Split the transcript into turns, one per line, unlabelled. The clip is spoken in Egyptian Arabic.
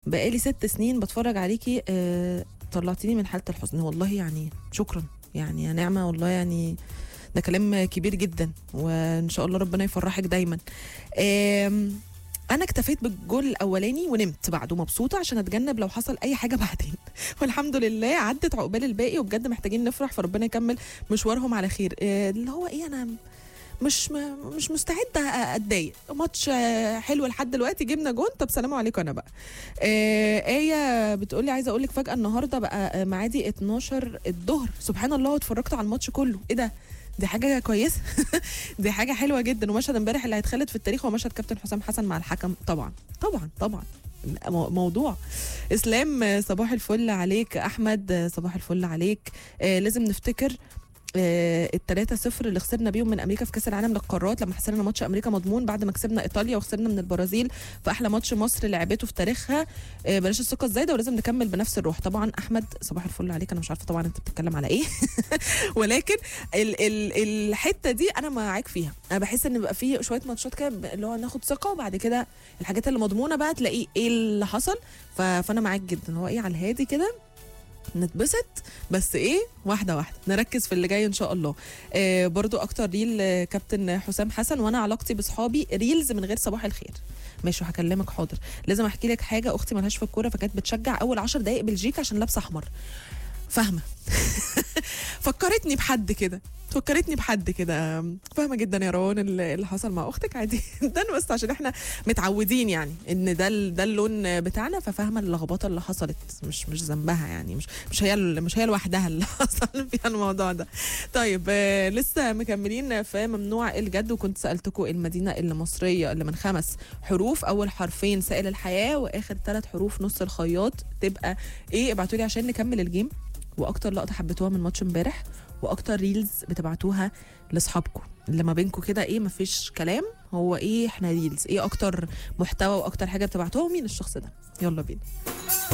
بقالي ست سنين بتفرج عليكي آه طلعتيني من حاله الحزن والله يعني شكرا يعني يا نعمه والله يعني ده كلام كبير جدا وان شاء الله ربنا يفرحك دايما آم، انا اكتفيت بالجول الاولاني ونمت بعده مبسوطه عشان اتجنب لو حصل اي حاجه بعدين والحمد لله عدت عقبال الباقي وبجد محتاجين نفرح فربنا يكمل مشوارهم على خير آه، اللي هو ايه انا مش م- مش مستعده اتضايق ماتش آه، حلو لحد دلوقتي جبنا جون طب سلام عليكم انا بقى آه ايه بتقولي عايزه اقول لك فجاه النهارده بقى آه، معادي 12 الظهر سبحان الله اتفرجت على الماتش كله ايه ده دي حاجه كويسه دي حاجه حلوه جدا ومشهد امبارح اللي هيتخلد في التاريخ هو مشهد كابتن حسام حسن مع الحكم طبعا طبعا طبعا مو- موضوع اسلام آه، صباح الفل عليك احمد آه، صباح الفل عليك آه لازم نفتكر الثلاثة صفر اللي خسرنا بيهم من امريكا في كاس العالم للقارات لما خسرنا ماتش امريكا مضمون بعد ما كسبنا ايطاليا وخسرنا من البرازيل في احلى ماتش مصر لعبته في تاريخها آه، بلاش الثقه الزايده ولازم نكمل بنفس الروح طبعا احمد صباح الفل عليك انا مش عارفه طبعا انت بتتكلم على ايه ولكن ال ال الحته دي انا معاك فيها انا بحس ان بيبقى فيه شويه ماتشات كده ب- اللي هو ناخد ثقه وبعد كده الحاجات اللي مضمونه بقى تلاقيه ايه اللي حصل ف- فانا معاك جدا هو ايه على الهادي كده نتبسط بس ايه واحده واحده نركز في اللي جاي ان شاء الله آه برضو اكتر ريل آه، كابتن حسام حسن وانا علاقتي بصحابي ريلز من غير صباح الخير ماشي هكلمك حاضر لازم احكي لك حاجه اختي ملهاش في الكوره فكانت بتشجع اول عشر دقائق بلجيكا عشان لابسه احمر فاهمه فكرتني بحد كده فكرتني بحد كده فاهمه جدا يا روان اللي اللي حصل مع اختك عادي جدا بس عشان احنا متعودين يعني ان ده ال- ده اللون بتاعنا ففاهمه اللخبطه اللي حصلت مش مش ذنبها يعني مش مش هي ال- مش هي لوحدها اللي حصل فيها الموضوع ده طيب آه لسه مكملين في ممنوع الجد وكنت سالتكم المدينه اللي مصريه اللي من خمس حروف اول حرفين سائل الحياه واخر ثلاث حروف نص الخياط تبقى ايه ابعتوا لي عشان نكمل الجيم واكتر لقطه حبيتوها من ماتش امبارح واكتر ريلز بتبعتوها لاصحابكم اللي ما بينكم كده ايه مفيش كلام هو ايه احنا ريلز ايه اكتر محتوى واكتر حاجه بتبعتوها ومين الشخص ده يلا بينا